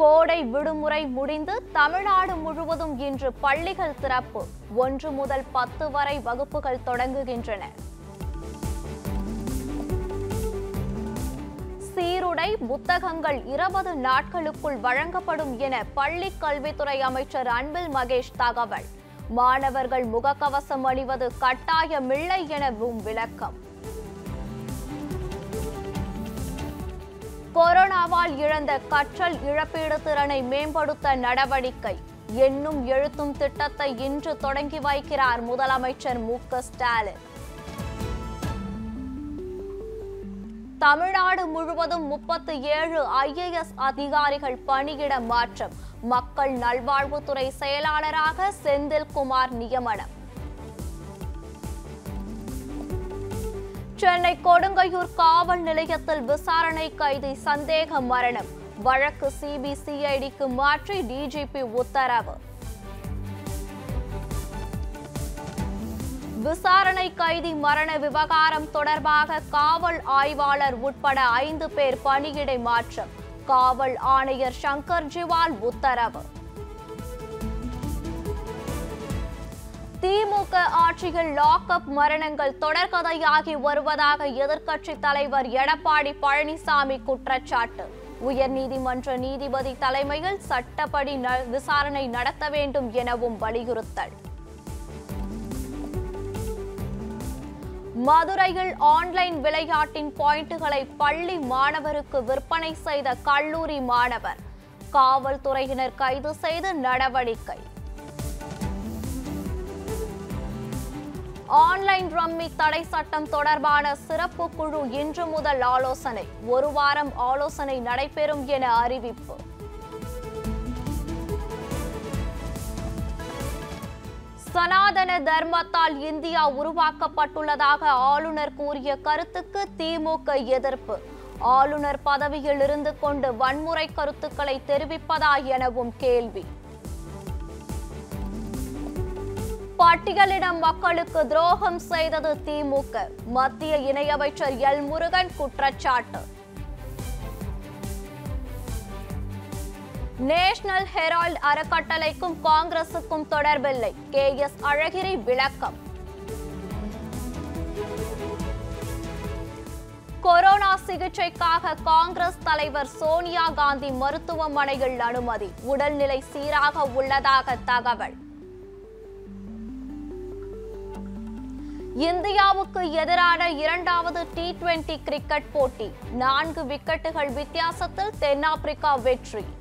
கோடை விடுமுறை முடிந்து தமிழ்நாடு முழுவதும் இன்று பள்ளிகள் திறப்பு ஒன்று முதல் பத்து வரை வகுப்புகள் தொடங்குகின்றன சீருடை புத்தகங்கள் இருபது நாட்களுக்குள் வழங்கப்படும் என பள்ளி கல்வித்துறை அமைச்சர் அன்பில் மகேஷ் தகவல் மாணவர்கள் முகக்கவசம் அணிவது கட்டாயமில்லை எனவும் விளக்கம் கொரோனாவால் இழந்த கற்றல் இழப்பீடு திறனை மேம்படுத்த நடவடிக்கை எண்ணும் எழுத்தும் திட்டத்தை இன்று தொடங்கி வைக்கிறார் முதலமைச்சர் மு க ஸ்டாலின் தமிழ்நாடு முழுவதும் முப்பத்தி ஏழு ஐஏஎஸ் அதிகாரிகள் பணியிட மாற்றம் மக்கள் நல்வாழ்வுத்துறை செயலாளராக செந்தில்குமார் நியமனம் சென்னை கொடுங்கையூர் காவல் நிலையத்தில் விசாரணை கைதி சந்தேக மரணம் வழக்கு சிபிசிஐடிக்கு மாற்றி டிஜிபி உத்தரவு விசாரணை கைதி மரண விவகாரம் தொடர்பாக காவல் ஆய்வாளர் உட்பட ஐந்து பேர் பணியிடை மாற்றம் காவல் ஆணையர் சங்கர் ஜிவால் உத்தரவு திமுக ஆட்சியில் லாக்அப் மரணங்கள் தொடர்கதையாகி வருவதாக எதிர்க்கட்சி தலைவர் எடப்பாடி பழனிசாமி குற்றச்சாட்டு உயர்நீதிமன்ற நீதிபதி தலைமையில் சட்டப்படி ந- விசாரணை நடத்த வேண்டும் எனவும் வலியுறுத்தல் மதுரையில் ஆன்லைன் விளையாட்டின் பாயிண்டுகளை பள்ளி மாணவருக்கு விற்பனை செய்த கல்லூரி மாணவர் காவல்துறையினர் கைது செய்து நடவடிக்கை ஆன்லைன் ரம்மி தடை சட்டம் தொடர்பான சிறப்பு குழு இன்று முதல் ஆலோசனை ஒரு வாரம் ஆலோசனை நடைபெறும் என அறிவிப்பு சனாதன தர்மத்தால் இந்தியா உருவாக்கப்பட்டுள்ளதாக ஆளுநர் கூறிய கருத்துக்கு திமுக எதிர்ப்பு ஆளுநர் பதவியில் இருந்து கொண்டு வன்முறை கருத்துக்களை தெரிவிப்பதா எனவும் கேள்வி பட்டியலிடம் மக்களுக்கு துரோகம் செய்தது திமுக மத்திய இணையமைச்சர் எல் முருகன் குற்றச்சாட்டு நேஷனல் ஹெரால்ட் அறக்கட்டளைக்கும் காங்கிரசுக்கும் தொடர்பில்லை கே எஸ் அழகிரி விளக்கம் கொரோனா சிகிச்சைக்காக காங்கிரஸ் தலைவர் சோனியா காந்தி மருத்துவமனையில் அனுமதி உடல்நிலை சீராக உள்ளதாக தகவல் இந்தியாவுக்கு எதிரான இரண்டாவது டி டுவெண்டி கிரிக்கெட் போட்டி நான்கு விக்கெட்டுகள் வித்தியாசத்தில் தென்னாப்பிரிக்கா வெற்றி